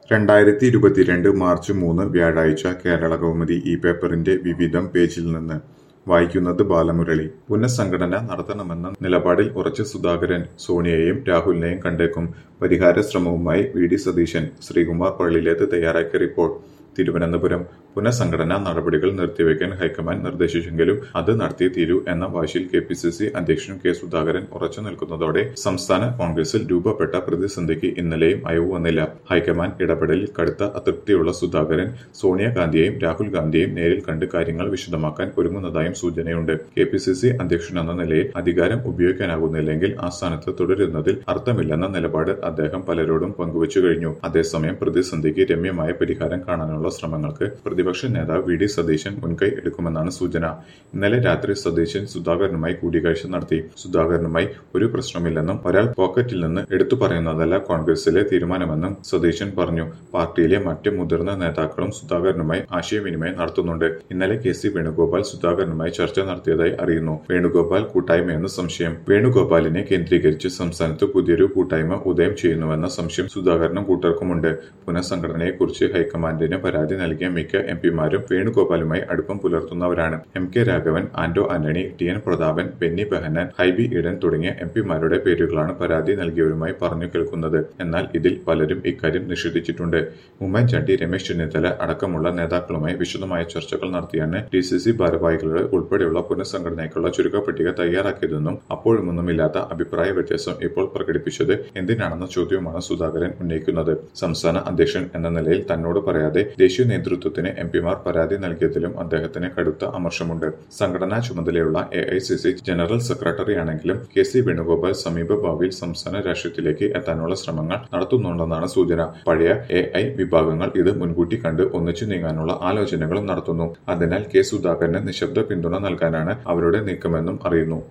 രണ്ടായിരത്തി ഇരുപത്തിരണ്ട് മാർച്ച് മൂന്ന് വ്യാഴാഴ്ച കേരളകൗമുദി ഈ പേപ്പറിന്റെ വിവിധം പേജിൽ നിന്ന് വായിക്കുന്നത് ബാലമുരളി പുനഃസംഘടന നടത്തണമെന്ന നിലപാടിൽ ഉറച്ച സുധാകരൻ സോണിയയെയും രാഹുലിനെയും കണ്ടേക്കും പരിഹാര ശ്രമവുമായി വി ഡി സതീശൻ ശ്രീകുമാർ പള്ളിയിലേത്ത് തയ്യാറാക്കിയ റിപ്പോർട്ട് തിരുവനന്തപുരം പുനഃസംഘടനാ നടപടികൾ നിർത്തിവെക്കാൻ ഹൈക്കമാൻഡ് നിർദ്ദേശിച്ചെങ്കിലും അത് നടത്തിയേ തീരൂ എന്ന വാശിയിൽ കെ പി സി സി അധ്യക്ഷൻ കെ സുധാകരൻ ഉറച്ചു നിൽക്കുന്നതോടെ സംസ്ഥാന കോൺഗ്രസിൽ രൂപപ്പെട്ട പ്രതിസന്ധിക്ക് ഇന്നലെയും അയവ് വന്നില്ല ഹൈക്കമാൻഡ് ഇടപെടലിൽ കടുത്ത അതൃപ്തിയുള്ള സുധാകരൻ സോണിയാഗാന്ധിയെയും രാഹുൽ ഗാന്ധിയെയും നേരിൽ കണ്ട് കാര്യങ്ങൾ വിശദമാക്കാൻ ഒരുങ്ങുന്നതായും സൂചനയുണ്ട് കെ പി സി സി അധ്യക്ഷൻ എന്ന നിലയിൽ അധികാരം ഉപയോഗിക്കാനാകുന്നില്ലെങ്കിൽ ആ സ്ഥാനത്ത് തുടരുന്നതിൽ അർത്ഥമില്ലെന്ന നിലപാട് അദ്ദേഹം പലരോടും പങ്കുവച്ചു കഴിഞ്ഞു അതേസമയം പ്രതിസന്ധിക്ക് രമ്യമായ പരിഹാരം കാണാനുള്ള ശ്രമങ്ങൾക്ക് പ്രതിപക്ഷ നേതാവ് വി ഡി സതീശൻ മുൻകൈ എടുക്കുമെന്നാണ് സൂചന ഇന്നലെ രാത്രി സതീശൻ സുധാകരനുമായി കൂടിക്കാഴ്ച നടത്തി സുധാകരനുമായി ഒരു പ്രശ്നമില്ലെന്നും ഒരാൾ പോക്കറ്റിൽ നിന്ന് എടുത്തു പറയുന്നതല്ല കോൺഗ്രസിലെ തീരുമാനമെന്നും സതീശൻ പറഞ്ഞു പാർട്ടിയിലെ മറ്റ് മുതിർന്ന നേതാക്കളും സുധാകരനുമായി ആശയവിനിമയം നടത്തുന്നുണ്ട് ഇന്നലെ കെ സി വേണുഗോപാൽ സുധാകരനുമായി ചർച്ച നടത്തിയതായി അറിയുന്നു വേണുഗോപാൽ കൂട്ടായ്മയെന്ന് സംശയം വേണുഗോപാലിനെ കേന്ദ്രീകരിച്ച് സംസ്ഥാനത്ത് പുതിയൊരു കൂട്ടായ്മ ഉദയം ചെയ്യുന്നുവെന്ന സംശയം സുധാകരനും കൂട്ടർക്കുമുണ്ട് പുനഃസംഘടനയെക്കുറിച്ച് ഹൈക്കമാൻഡിന് പരാതി നൽകിയ മിക്ക എം പിമാരും വേണുഗോപാലുമായി അടുപ്പം പുലർത്തുന്നവരാണ് M K Raghavan Anto Antony T N Prathapan Benny Behanan Hibi Eden തുടങ്ങിയ എം പിമാരുടെ പേരുകളാണ് പരാതി നൽകിയവരുമായി പറഞ്ഞു കേൾക്കുന്നത് എന്നാൽ ഇതിൽ പലരും ഇക്കാര്യം നിഷേധിച്ചിട്ടുണ്ട് ഉമ്മൻചാണ്ടി രമേശ് ചെന്നിത്തല അടക്കമുള്ള നേതാക്കളുമായി വിശദമായ ചർച്ചകൾ നടത്തിയാണ് ഡി സി സി ഭാരവാഹികളുടെ ഉൾപ്പെടെയുള്ള പുനഃസംഘടനയ്ക്കുള്ള ചുരുക്കപ്പട്ടിക തയ്യാറാക്കിയതെന്നും അപ്പോഴൊന്നുമില്ലാത്ത അഭിപ്രായ വ്യത്യാസം ഇപ്പോൾ പ്രകടിപ്പിച്ചത് എന്തിനാണെന്ന ചോദ്യവുമാണ് സുധാകരൻ ഉന്നയിക്കുന്നത് സംസ്ഥാന അധ്യക്ഷൻ എന്ന നിലയിൽ തന്നോട് പറയാതെ ദേശീയ നേതൃത്വത്തിന് എം പിമാർ പരാതി നൽകിയതിലും അദ്ദേഹത്തിന് കടുത്ത അമർഷമുണ്ട് സംഘടനാ ചുമതലയുള്ള A I C C general സെക്രട്ടറിയാണെങ്കിലും കെ സി വേണുഗോപാൽ സമീപ ഭാവിയിൽ സംസ്ഥാന രാഷ്ട്രീയത്തിലേക്ക് എത്താനുള്ള ശ്രമങ്ങൾ നടത്തുന്നുണ്ടെന്നാണ് സൂചന പഴയ എ ഐ വിഭാഗങ്ങൾ ഇത് മുൻകൂട്ടി കണ്ട് ഒന്നിച്ചു നീങ്ങാനുള്ള ആലോചനകളും നടത്തുന്നു അതിനാൽ കെ സുധാകരന് നിശബ്ദ പിന്തുണ നൽകാനാണ് അവരുടെ നീക്കമെന്നും അറിയുന്നു